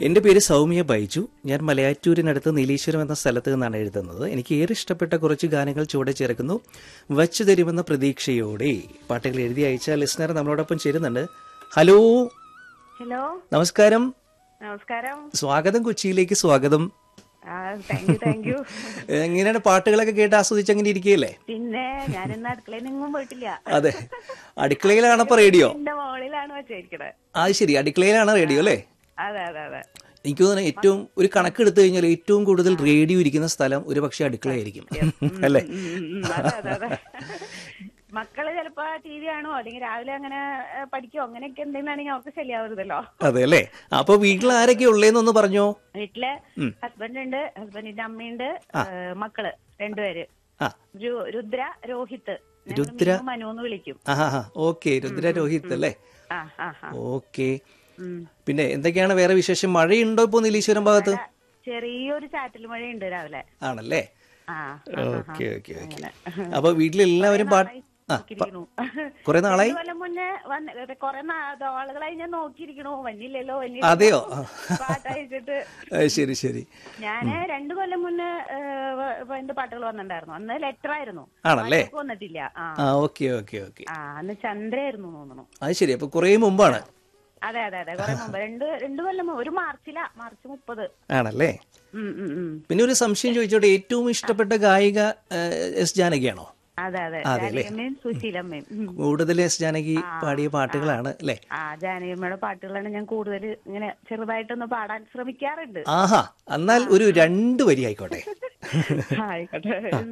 എൻ്റെ പേര് സൗമ്യ ബൈജു ഞാൻ മലയാറ്റൂരിനടുത്ത് നീലീശ്വരം എന്ന സ്ഥലത്ത് നിന്നാണ് എഴുതുന്നത് എനിക്ക് ഏറെ ഇഷ്ടപ്പെട്ട കുറച്ച് ഗാനങ്ങൾ ചുവടെ ചേർക്കുന്നു വച്ചു തരുമെന്ന പ്രതീക്ഷയോടെ പാട്ടുകൾ എഴുതി അയച്ച ലിസ്ണർ നമ്മളോടൊപ്പം ചേരുന്നുണ്ട് ഹലോ ഹലോ നമസ്കാരം നമസ്കാരം സ്വാഗതം കൊച്ചിയിലേക്ക് സ്വാഗതം ആ താങ്ക് യു താങ്ക് യു എങ്ങനെയാണ് പാട്ടുകളൊക്കെ കേട്ട് ആസ്വദിച്ച് അങ്ങനെ ഇരിക്കുകയല്ലേ പിന്നെ ഞാൻ ഇന്ന് അടുക്കളയിൽ നിന്നും പോയിട്ടില്ല അതെ അടുക്കളയിലാണപ്പോ റേഡിയോ എന്റെ മോളിലാണ് വെച്ചിരിക്കണത് അത് ശരി അടുക്കളയിലാണ് റേഡിയോ അല്ലേ അതെ അതെ അതെ എനിക്ക് തോന്നുന്നു ഏറ്റവും ഒരു കണക്കെടുത്തു കഴിഞ്ഞാൽ ഏറ്റവും കൂടുതൽ റേഡിയോ ഇരിക്കുന്ന സ്ഥലം ഒരു പക്ഷേ അടുക്കളയായിരിക്കും അല്ലേ ഉം, ഉം, ഉം, അതെ അതെ അതെ മക്കള് ചിലപ്പോ ടി വി കാണുമോ അല്ലെങ്കിൽ രാവിലെ അങ്ങനെ ഏ, പഠിക്കോ അങ്ങനെയൊക്കെ എന്തെങ്കിലാണെങ്കിൽ അവർക്ക് ശരിയാവരുതല്ലോ അതെ അല്ലേ അപ്പൊ വീട്ടിൽ ആരൊക്കെ ഉള്ളേന്നൊന്ന് പറഞ്ഞോ വീട്ടില് ഹസ്ബൻഡ് ഉണ്ട് ഹസ്ബൻഡിന്റെ അമ്മയുണ്ട് ഏ, മക്കള് രണ്ടുപേര് ആ രു- രുദ്ര രോഹിത് ഞങ്ങള് രുദ്ര? മീനു മനു എന്ന് വിളിക്കും ആ ഓക്കെ രുദ്ര രോഹിത് അല്ലേ ആ ആ ആ ഓക്കെ ഉം. പിന്നെ എന്തൊക്കെയാണ് വേറെ വിശേഷം മഴയുണ്ടോ ഇപ്പൊ നീലീശ്വരം ഭാഗത്ത് ചെറിയൊരു ചാറ്റൽ മഴയുണ്ട് രാവിലെ ആണല്ലേ ആ ഓക്കെ ഓക്കെ ഓക്കെ അപ്പൊ വീട്ടിലെല്ലാവരും പാട്ട് ആ നോക്കിയിരിക്കണു. കുറെ നാളായി രണ്ടു കൊല്ലം മുന്നേ വന്ന് കൊറേ ആളുകളായി ഞാൻ നോക്കിയിരിക്കണു വന്നില്ലല്ലോ അതെയോ പാട്ട് അയച്ചിട്ട് ആ, ശരി ശരി ഞാന് രണ്ടു കൊല്ലം മുന്നേ ഏഹ്, വ- വ- എന്റെ പാട്ടുകൾ വന്നിട്ടുണ്ടായിരുന്നു അന്ന് ലെറ്റർ ആയിരുന്നു ആണല്ലേ പാട്ടൊക്കെ വന്നിട്ടില്ല ആ ആ ഓക്കെ ഓക്കെ ഓക്കെ ആ അന്ന് ചന്ദ്രയായിരുന്നു തോന്നുന്നു അത് ശരി അപ്പൊ കുറെ മുമ്പാണ് അതെ അതെ അതെ കുറെ മുമ്പ് രണ്ട് രണ്ടു കൊല്ലം മുമ്പ് ഒരു മാർച്ചിലാ മാർച്ച് മുപ്പത് ആണല്ലേ ഉം ഉം ഉം പിന്നെ ഒരു സംശയം ചോദിച്ചോട്ടെ ഏറ്റവും ഇഷ്ടപ്പെട്ട ഗായിക ആ, എസ് ജാനകിയാണോ അതെ അതെ അതെല്ലേ? ജാനകിയമ്മയും സുശീലമ്മയും ഉം. കൂടുതൽ എസ് ജാനകി പാടിയ പാട്ടുകളാണ് അല്ലേ ആ ജാനകിയമ്മയുടെ പാട്ടുകളാണ് ഞാൻ കൂടുതൽ ഇങ്ങനെ ചെറുതായിട്ടൊന്ന് പാടാൻ ശ്രമിക്കാറുണ്ട് ആഹാ എന്നാൽ ഒരു രണ്ട് വരി ആയിക്കോട്ടെ ആയിക്കോട്ടെ